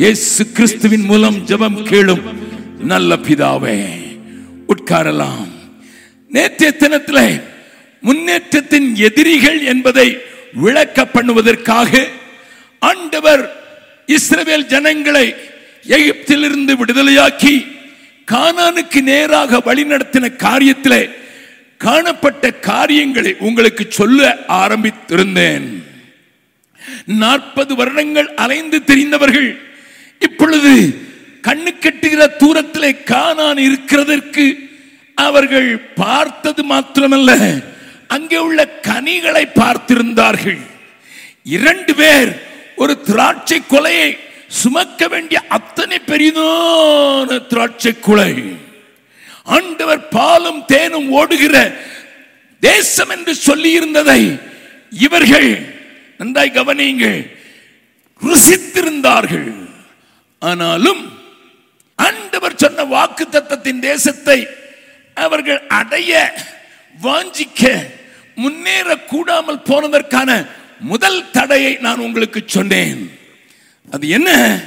இயேசு கிறிஸ்துவின் மூலம் ஜெபம் கேளும் நல்ல பிதாவே உட்காரலாம் நேற்றைய தினத்தில் முன்னேற்றத்தின் எதிரிகள் என்பதை விளக்க பண்ணுவதற்காக ஆண்டவர் இஸ்ரவேல் ஜனங்களை எகிப்திலிருந்து விடுதலையாக்கி கானானுக்கு நேராக வழிநடத்தின காரியத்திலே காணப்பட்ட காரியங்களை உங்களுக்கு சொல்ல ஆரம்பித்திருந்தேன் நாற்பது வருடங்கள் அலைந்து தெரிந்தவர்கள் இப்பொழுது கண்ணு கட்டுகிற தூரத்திலே காணான் இருக்கிறதற்கு அவர்கள் பார்த்தது மாத்திரமல்ல அங்கே உள்ள கனிகளை பார்த்திருந்தார்கள் இரண்டு பேர் ஒரு திராட்சை கொலையை சுமக்க வேண்டிய அத்தனை பெரிதான திராட்சை குலை ஆண்டவர் பாலும் தேனும் ஓடுகிற தேசம் என்று சொல்லியிருந்ததை இவர்கள் நன்றாய் கவனியுங்கள் ருசித்திருந்தார்கள் ஆனாலும் ஆண்டவர் சொன்ன வாக்கு தத்தத்தின் தேசத்தை அவர்கள் அடைய வாஞ்சிக்க முன்னேற கூடாமல் போனதற்கான முதல் தடையை நான் உங்களுக்கு சொன்னேன் அது என்ன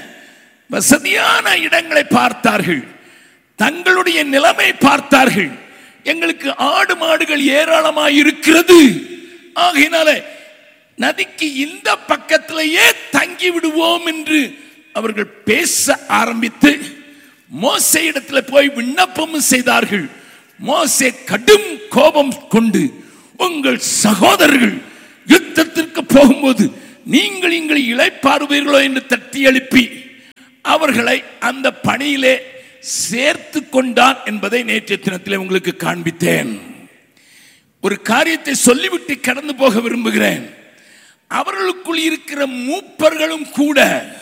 வசதியான இடங்களை பார்த்தார்கள் தங்களுடைய நிலைமை பார்த்தார்கள் எங்களுக்கு ஆடு மாடுகள் ஏராளமாய் இருக்கிறது ஆகையினால நதிக்கு இந்த பக்கத்திலேயே தங்கி விடுவோம் என்று அவர்கள் பேச ஆரம்பித்து மோசே இடத்துல போய் விண்ணப்பமும் செய்தார்கள் மோசே கடும் கோபம் கொண்டு உங்கள் சகோதரர்கள் யுத்தத்திற்கு போகும்போது நீங்கள் எங்களை இழைப்பாருவீர்களோ என்று தட்டி எழுப்பி அவர்களை அந்த பணியிலே சேர்த்து கொண்டான் என்பதை நேற்றைய தினத்திலே உங்களுக்கு காண்பித்தேன் ஒரு காரியத்தை சொல்லிவிட்டு கடந்து போக விரும்புகிறேன் அவர்களுக்குள் இருக்கிற மூப்பர்களும் கூட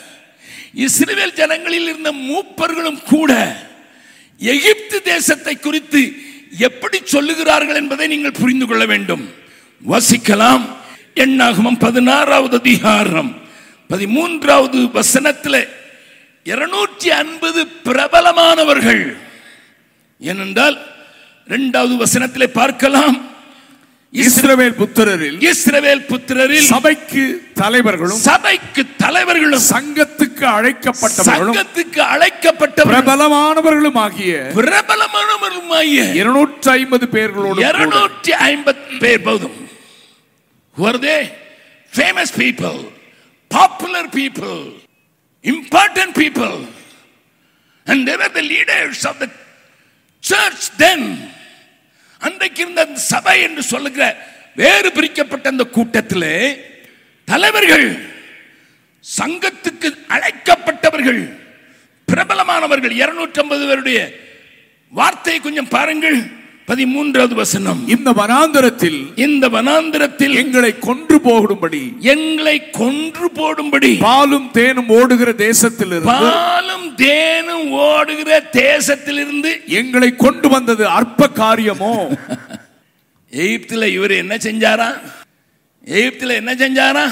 இஸ்ரேல் ஜனங்களில் இருந்த மூப்பர்களும் கூட எகிப்து தேசத்தை குறித்து எப்படி சொல்லுகிறார்கள் என்பதை நீங்கள் புரிந்து கொள்ள வேண்டும் வசிக்கலாம் எண்ணாகமம் பதினாறாவது அதிகாரம் பதிமூன்றாவது வசனத்தில் இருநூற்றி ஐம்பது பிரபலமானவர்கள் ஏனென்றால் இரண்டாவது வசனத்திலே பார்க்கலாம் இஸ்ரவேல் புத்திரரில் இஸ்ரவேல் புத்திரரில் சபைக்கு தலைவர்களும் சபைக்கு தலைவர்களும் சங்கத்துக்கு அழைக்கப்பட்டவர்களும் சங்கத்துக்கு அழைக்கப்பட்டவர்கள் பிரபலமானவர்களும் ஆகிய பிரபலமானவர்களுமாகிய இருநூற்றி ஐம்பது பேர்களோடு கூட இருநூற்றி ஐம்பது பேர் போதும் Who are they? Famous people, popular people, important people. And they were the leaders of the church then. அன்றைக்கு இருந்த அந்த சபை என்று சொல்லுகிற வேறு பிரிக்கப்பட்ட அந்த கூட்டத்திலே தலைவர்கள் சங்கத்துக்கு அழைக்கப்பட்டவர்கள் பிரபலமானவர்கள் இருநூற்றி ஐம்பது பேருடைய வார்த்தையை கொஞ்சம் பாருங்கள் பதிமூன்றாவது வசனம் இந்த வனாந்தரத்தில் இந்த வனாந்திரத்தில் எங்களை கொன்று போடும்படி எங்களை கொன்று போடும்படி பாலும் தேனும் ஓடுகிற தேசத்திலிருந்து பாலும் தேனும் ஓடுகிற தேசத்திலிருந்து எங்களை கொண்டு வந்தது அற்ப காரியமோ எகிப்துல இவர் என்ன செஞ்சாரா எகிப்துல என்ன செஞ்சாரா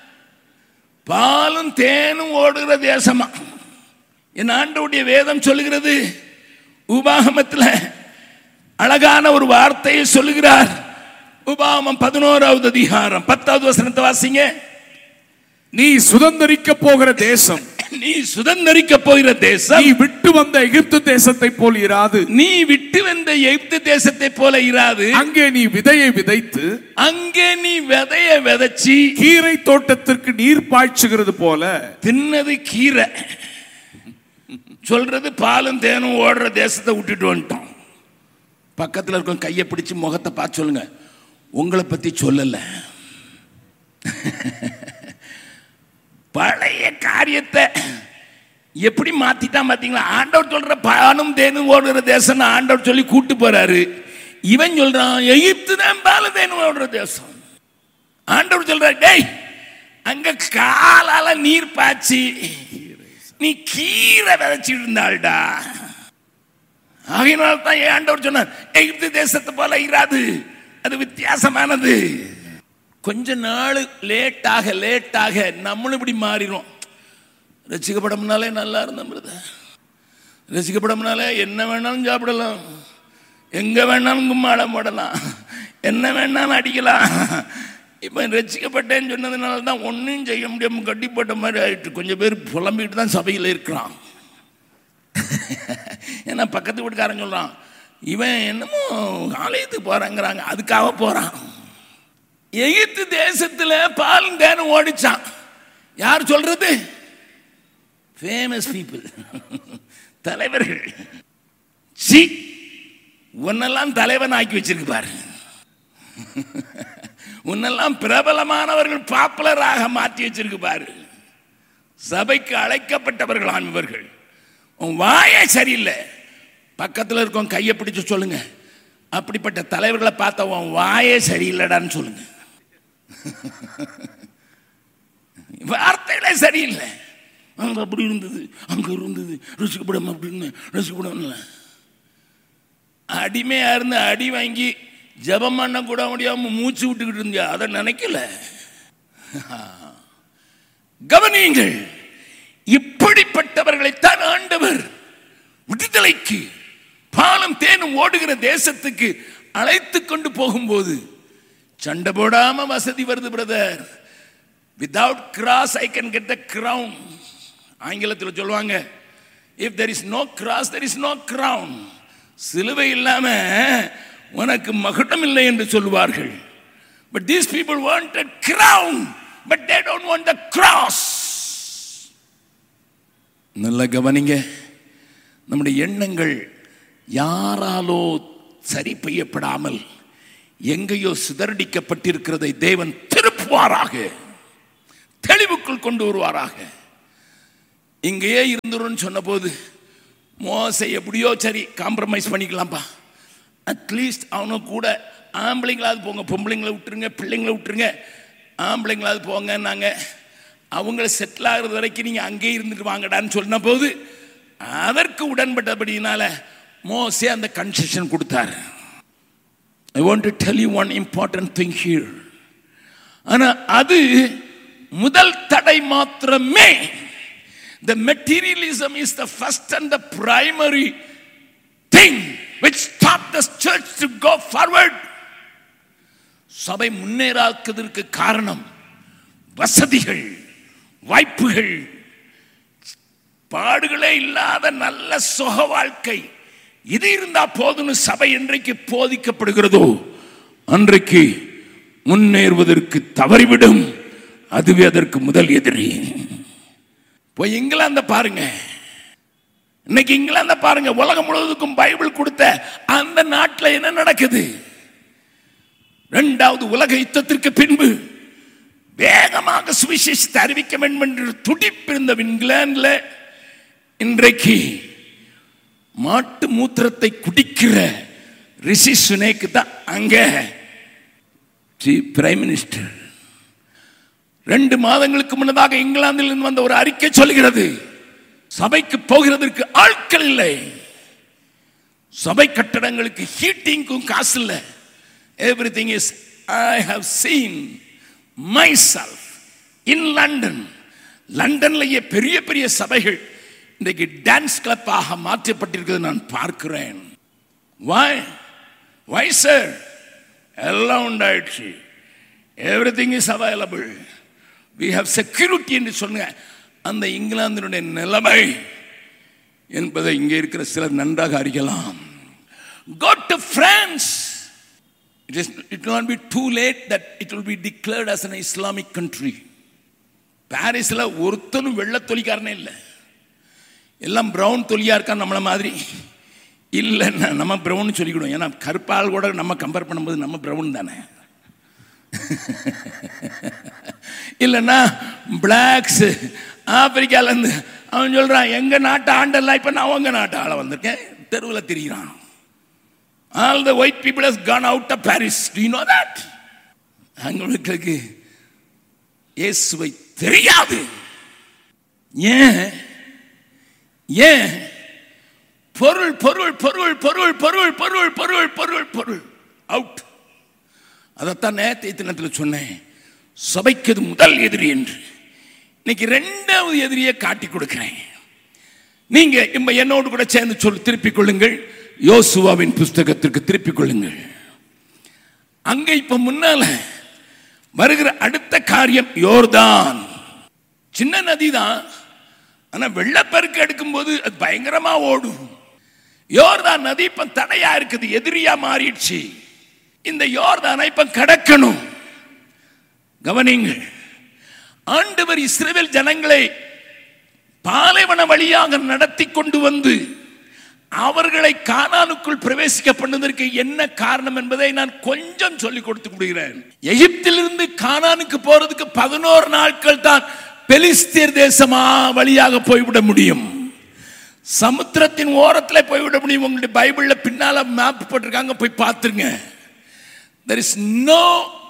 பாலும் தேனும் ஓடுகிற தேசமா என் ஆண்டவுடைய வேதம் சொல்லுகிறது உபாகமத்தில் அழகான ஒரு வார்த்தையை சொல்லுகிறார் உபாகமம் பதினோராவது அதிகாரம் பத்தாவது வசனத்தை வாசிங்க நீ சுதந்தரிக்க போகிற தேசம் நீ சுதந்தரிக்க போகிற தேசம் நீ விட்டு வந்த எகிப்து தேசத்தை போல் இராது நீ விட்டு வந்த எகிப்து தேசத்தை போல இராது அங்கே நீ விதையை விதைத்து அங்கே நீ விதைய விதைச்சி கீரை தோட்டத்திற்கு நீர் பாய்ச்சுகிறது போல தின்னது கீரை சொல்றது பாலும் தேனும் ஓடுற தேசத்தை விட்டுட்டு வந்துட்டோம் பக்கத்தில் இருக்க கையை பிடிச்சு முகத்தை பார்த்து சொல்லுங்க உங்களை பத்தி சொல்லல பழைய காரியத்தை எப்படி மாத்திட்டான் பாத்தீங்களா ஆண்டவர் சொல்ற பாலும் தேனும் ஓடுற தேசம் ஆண்டவர் சொல்லி கூட்டு போறாரு இவன் சொல்றான் எகிப்து தான் பாலும் தேனும் ஓடுற தேசம் ஆண்டவர் சொல்றாரு டேய் அங்க காலால நீர் பாய்ச்சி நீ கீரை விதைச்சிட்டு இருந்தாள்டா ஆகையினால தான் என் ஆண்டவர் சொன்னார் எகிப்து தேசத்தை போல இராது அது வித்தியாசமானது கொஞ்ச நாள் லேட்டாக லேட்டாக நம்மளும் இப்படி மாறிடும் ரசிக்கப்படம்னாலே நல்லா இருந்தோம் ரசிக்கப்படம்னாலே என்ன வேணாலும் சாப்பிடலாம் எங்க வேணாலும் கும்மாளம் போடலாம் என்ன வேணாலும் அடிக்கலாம் இப்போ ரசிக்கப்பட்டேன்னு சொன்னதுனால தான் ஒன்றும் செய்ய முடியாமல் கட்டிப்பட்ட மாதிரி ஆயிட்டு கொஞ்சம் பேர் புலம்பிட்டு தான் சபையில் இருக்கிறான் ஏன்னா பக்கத்து வீட்டுக்காரன் சொல்கிறான் இவன் என்னமோ ஆலயத்துக்கு போகிறாங்கிறாங்க அதுக்காக போகிறான் எகிப்து தேசத்தில் பால் தேனும் ஓடிச்சான் யார் சொல்றது ஃபேமஸ் பீப்புள் தலைவர்கள் சி உன்னெல்லாம் தலைவன் ஆக்கி வச்சிருக்கு பாரு உன்னெல்லாம் பிரபலமானவர்கள் பாப்புலராக மாற்றி வச்சிருக்கு பாரு சபைக்கு அழைக்கப்பட்டவர்களாம் இவர்கள் உன் வாயே சரியில்லை பக்கத்தில் இருக்கவங்க கையை பிடிச்சு சொல்லுங்க அப்படிப்பட்ட தலைவர்களை பார்த்த உன் வாயே சரியில்லைடான்னு சொல்லுங்க வார்த்தைகளே சரியில்லை அங்க அப்படி இருந்தது அங்க இருந்தது ருசிக்கப்படும் அப்படின்னு ருசிக்கப்படும் அடிமையா இருந்து அடி வாங்கி ஜெபம் பண்ண கூட முடியாம மூச்சு விட்டுக்கிட்டு இருந்தியா அதை நினைக்கல கவனியுங்கள் இப்படிப்பட்டவர்களைத்தான் ஆண்டவர் விடுதலைக்கு பாலம் தேனும் ஓடுகிற தேசத்துக்கு அழைத்து கொண்டு போகும்போது சண்டை போடாம வசதி வருது brother without cross I can get the crown ஆங்கிலத்தில் சொல்லுவாங்க if there is no cross there is no crown சிலுவை இல்லாம உனக்கு மகுடம் இல்லை என்று சொல்லுவார்கள் but these people want a crown but they don't want the cross நல்ல கவனிங்க நம்முடைய எண்ணங்கள் யாராலோ சரி செய்யப்படாமல் எங்கேயோ சிதறடிக்கப்பட்டிருக்கிறதை தேவன் திருப்புவாராக தெளிவுக்குள் கொண்டு வருவாராக இங்கேயே இருந்துருன்னு சொன்னபோது மோசை எப்படியோ சரி காம்ப்ரமைஸ் பண்ணிக்கலாம்ப்பா அட்லீஸ்ட் அவனை கூட ஆம்பளைங்களாவது போங்க பொம்பளைங்களை விட்டுருங்க பிள்ளைங்களை விட்டுருங்க ஆம்பளைங்களாவது போங்கன்னாங்க அவங்கள செட்டில் ஆகுறது வரைக்கும் நீங்கள் அங்கேயே இருந்துட்டு வாங்கடான்னு சொன்ன போது அதற்கு உடன்பட்டபடியினால மோசே அந்த கன்செஷன் கொடுத்தாரு I want to tell you one important thing here ஆனால் அது முதல் தடை மாத்திரமே The materialism is the first and the primary thing which stopped the church to go forward. சபை முன்னேறாக்குவதற்கு காரணம் வசதிகள் வாய்ப்புகள் பாடுகளே இல்லாத நல்ல சுக வாழ்க்கை இது இருந்தா போதும்னு சபை என்றைக்கு போதிக்கப்படுகிறதோ அன்றைக்கு முன்னேறுவதற்கு தவறிவிடும் அதுவே அதற்கு முதல் எதிரி போய் இங்கிலாந்த பாருங்க இன்னைக்கு இங்கிலாந்த பாருங்க உலகம் முழுவதுக்கும் பைபிள் கொடுத்த அந்த நாட்டில் என்ன நடக்குது இரண்டாவது உலக யுத்தத்திற்கு பின்பு வேகமாக சுவிசேஷத்தை அறிவிக்க வேண்டும் என்று துடிப்பிருந்த இங்கிலாந்துல இன்றைக்கு மாட்டு மூத்திரத்தை குடிக்கிற ரிஷி சுனேக்கு தான் அங்க பிரைம் மினிஸ்டர் ரெண்டு மாதங்களுக்கு முன்னதாக இங்கிலாந்தில் இருந்து வந்த ஒரு அறிக்கை சொல்கிறது சபைக்கு போகிறதற்கு ஆட்கள் இல்லை சபை கட்டடங்களுக்கு ஹீட்டிங்க்கும் காசு இல்லை everything is I have seen myself in London லண்டன்லேயே பெரிய பெரிய சபைகள் இன்றைக்கு டான்ஸ் கிளப்பாக மாற்றப்பட்டிருக்கிறது நான் பார்க்கிறேன் வாய் வாய் சார் எல்லாம் உண்டாயிடுச்சு everything is available we have security என்று சொன்ன அந்த இங்கிலாந்தினுடைய நிலைமை என்பதை இங்கே இருக்கிற சிலர் நன்றாக அறியலாம் go to France it is it will not be too late that it will be declared as an islamic country பாரிஸில் ஒருத்தனும் வெள்ளை தொலிக்காரனே இல்லை எல்லாம் ப்ரௌன் தொலியா இருக்கான் நம்மளை மாதிரி இல்லைன்னா நம்ம ப்ரௌன் சொல்லிக்கிடுவோம் ஏன்னா கருப்பால் கூட நம்ம கம்பேர் பண்ணும்போது நம்ம ப்ரௌன் தானே இல்லைன்னா பிளாக்ஸ் ஆப்பிரிக்காலேருந்து அவன் சொல்கிறான் எங்கள் நாட்டு ஆண்டெல்லாம் இப்போ நான் உங்கள் நாட்டு ஆள வந்திருக்கேன் தெருவில் திரிகிறான் all the white people has gone out of Paris to know that அவங்களுக்கு இயேசுவை தெரியாது ஏன் ஏன் பொருள் பொருள் பொருள் பொருள் பொருள் பொருள் பொருள் பொருள் பொருள் அவுட் அதைத்தான் நேற்றைய தினத்தில் சொன்னேன் சபைக்கு அது முதல் எதிரி என்று இன்னைக்கு ரெண்டாவது எதிரியை காட்டி கொடுக்கிறேன் நீங்க இப்ப என்னோடு கூட சேர்ந்து சொல்லி திருப்பிக் கொள்ளுங்கள் யோசுவாவின் புஸ்தகத்திற்கு திருப்பிக் கொள்ளுங்கள் அங்க இப்ப முன்னால வருகிற அடுத்த காரியம் யோர்தான் சின்ன நதி தான் ஆனா வெள்ளப்பெருக்கு எடுக்கும்போது அது பயங்கரமா ஓடும் யோர்தான் நதி இப்ப தடையா இருக்குது எதிரியா மாறிடுச்சு இந்த யோர்தானை இப்ப கடக்கணும் கவனிங்கள் ஆண்டவர் இஸ்ரவேல் ஜனங்களை பாலைவன வழியாக நடத்தி கொண்டு வந்து அவர்களை கானானுக்குள் பிரவேசிக்க பண்ணதற்கு என்ன காரணம் என்பதை நான் கொஞ்சம் சொல்லிக் கொடுத்து விடுகிறேன் எகிப்திலிருந்து கானானுக்கு போறதுக்கு பதினோரு நாட்கள் தான் பெலிஸ்தீர் தேசமா வழியாக போய்விட முடியும் சமுத்திரத்தின் ஓரத்தில் போய்விட முடியும் உங்களுடைய பைபிள்ல பின்னால மேப் போட்டிருக்காங்க போய் பார்த்துருங்க there is no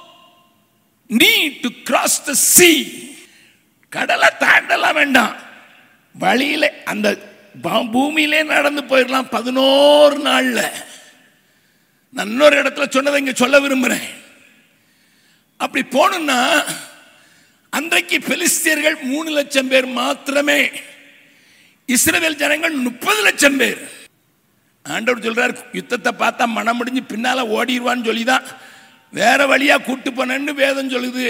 need to cross the sea கடலை தாண்டலாம் வேண்டாம் வழியில அந்த ப- பூமியிலே நடந்து போயிடலாம் பதினோரு நாள்ல நான் இன்னொரு இடத்துல சொன்னதை இங்க சொல்ல விரும்புறேன் அப்படி போகணும்னா அன்றைக்கு பெலிஸ்தியர்கள் மூணு லட்சம் பேர் மாத்திரமே இஸ்ரவேல் ஜனங்கள் முப்பது லட்சம் பேர் ஆண்டவர் சொல்றார் யுத்தத்தை பார்த்தா மனம் முடிஞ்சு பின்னால ஓடிடுவான்னு சொல்லி தான் வேற வழியா கூட்டு போனேன்னு வேதம் சொல்லுது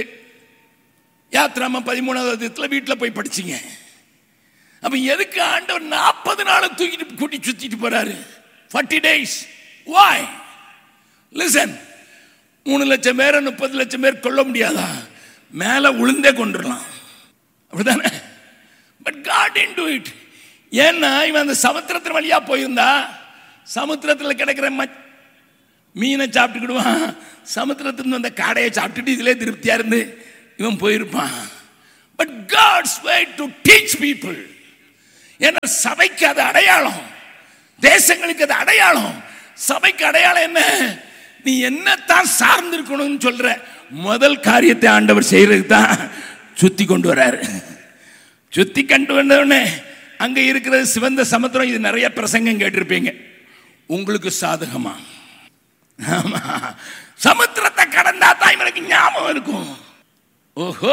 யாத்ராம பதிமூணாவது அதிகத்தில் வீட்டில் போய் படிச்சீங்க அப்ப எதுக்கு ஆண்டவர் நாற்பது நாளை தூக்கிட்டு கூட்டி சுத்திட்டு போறாரு ஃபார்ட்டி டேஸ் வாய் லிசன் மூணு லட்சம் பேரை முப்பது லட்சம் பேர் கொல்ல முடியாதா மேலே உளுந்தே கொண்டுடலாம் அப்படிதானே but God in to it ஏன்னா இவன் அந்த சமுத்திரத்தின் வழியா போயிருந்தா சமுத்திரத்தில் கிடைக்கிற மச் மீனை சாப்பிட்டுக்கிடுவான் சமுத்திரத்திலிருந்து வந்த காடையை சாப்பிட்டுட்டு இதிலே திருப்தியா இருந்து இவன் போயிருப்பான் but God's way to teach people ஏன்னா சபைக்கு அது அடையாளம் தேசங்களுக்கு அது அடையாளம் சபைக்கு அடையாளம் என்ன நீ என்னத்தான் சார்ந்திருக்கணும்னு சொல்ற முதல் காரியத்தை ஆண்டவர் செய்யறதுக்கு தான் சுத்தி கொண்டு வராரு சுத்தி கண்டு வந்தவுடனே அங்க இருக்கிறது சிவந்த சமுத்திரம் இது நிறைய பிரசங்கம் கேட்டிருப்பீங்க உங்களுக்கு சாதகமா ஆமா சமுத்திரத்தை கடந்தா தான் இவனுக்கு ஞாபகம் இருக்கும் ஓஹோ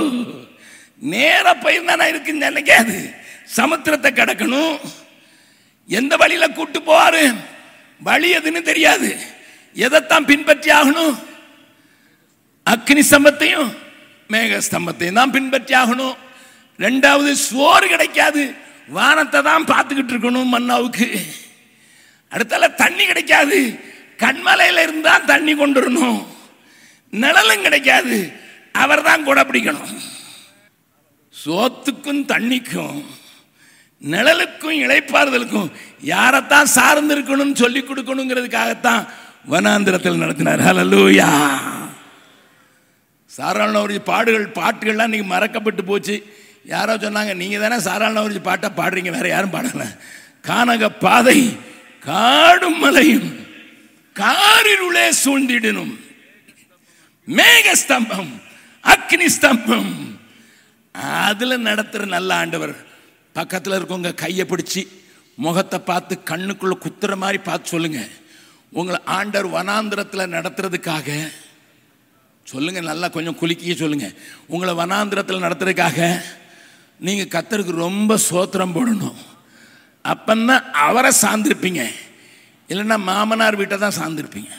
நேர போயிருந்தா இருக்குன்னு நினைக்காது சமுத்திரத்தை கடக்கணும் எந்த வழியில கூட்டு போவாரு வழி எதுன்னு தெரியாது எதைத்தான் பின்பற்றி ஆகணும் அக்னி ஸ்தம்பத்தையும் மேக ஸ்தம்பத்தையும் தான் பின்பற்றி ஆகணும் ரெண்டாவது சோறு கிடைக்காது வானத்தை தான் பார்த்துக்கிட்டு இருக்கணும் மன்னாவுக்கு அடுத்தால தண்ணி கிடைக்காது கண்மலையில இருந்தா தண்ணி கொண்டு வரணும் நிழலும் கிடைக்காது அவர் தான் கூட பிடிக்கணும் சோத்துக்கும் தண்ணிக்கும் நிழலுக்கும் இளைப்பாறுதலுக்கும் யாரைத்தான் சார்ந்து இருக்கணும்னு சொல்லி கொடுக்கணுங்கிறதுக்காகத்தான் வனாந்திரத்தில் நடத்தினார் ஹalleluya சாராளனவரி பாடுகள் பாட்டுகள்லாம் இன்னைக்கு மறக்கப்பட்டு போச்சு யாரோ சொன்னாங்க நீங்க தானே சாராளனவரி பாட்டை பாடுறீங்க வேற யாரும் பாடல கானக பாதை காடும் மலையும் காரிருளே சூழ்ந்திடணும் மேக ஸ்தம்பம் அக்னி ஸ்தம்பம் அதுல நடத்துற நல்ல ஆண்டவர் பக்கத்துல இருக்கவங்க கையை பிடிச்சி முகத்தை பார்த்து கண்ணுக்குள்ள குத்துற மாதிரி பார்த்து சொல்லுங்க உங்களை ஆண்டவர் வனாந்திரத்துல நடத்துறதுக்காக சொல்லுங்க நல்லா கொஞ்சம் குலுக்கியே சொல்லுங்க உங்களை வனாந்திரத்தில் நடத்துறதுக்காக நீங்க கத்தருக்கு ரொம்ப சோத்திரம் போடணும் அப்பந்தான் அவரை சார்ந்திருப்பீங்க இல்லைன்னா மாமனார் வீட்டை தான் சார்ந்திருப்பீங்க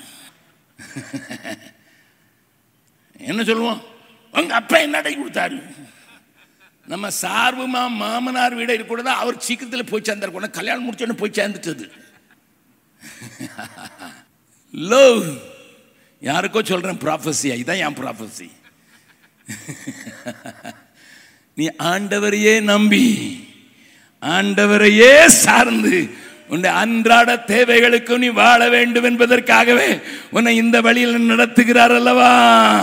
என்ன சொல்லுவோம் உங்க அப்பா என்னடை கொடுத்தாரு நம்ம சார்புமா மாமனார் வீடை கூட தான் அவர் சீக்கிரத்தில் போய் சேர்ந்தார் கல்யாணம் முடிச்சோன்னு போய் சேர்ந்துட்டது லோ யாருக்கோ சொல்றேன் ப்ராஃபஸி இதான் என் ப்ராஃபஸி நீ ஆண்டவரையே நம்பி ஆண்டவரையே சார்ந்து உன்னை அன்றாட தேவைகளுக்கு நீ வாழ வேண்டும் என்பதற்காகவே உன்னை இந்த வழியில் நடத்துகிறார் அல்லவா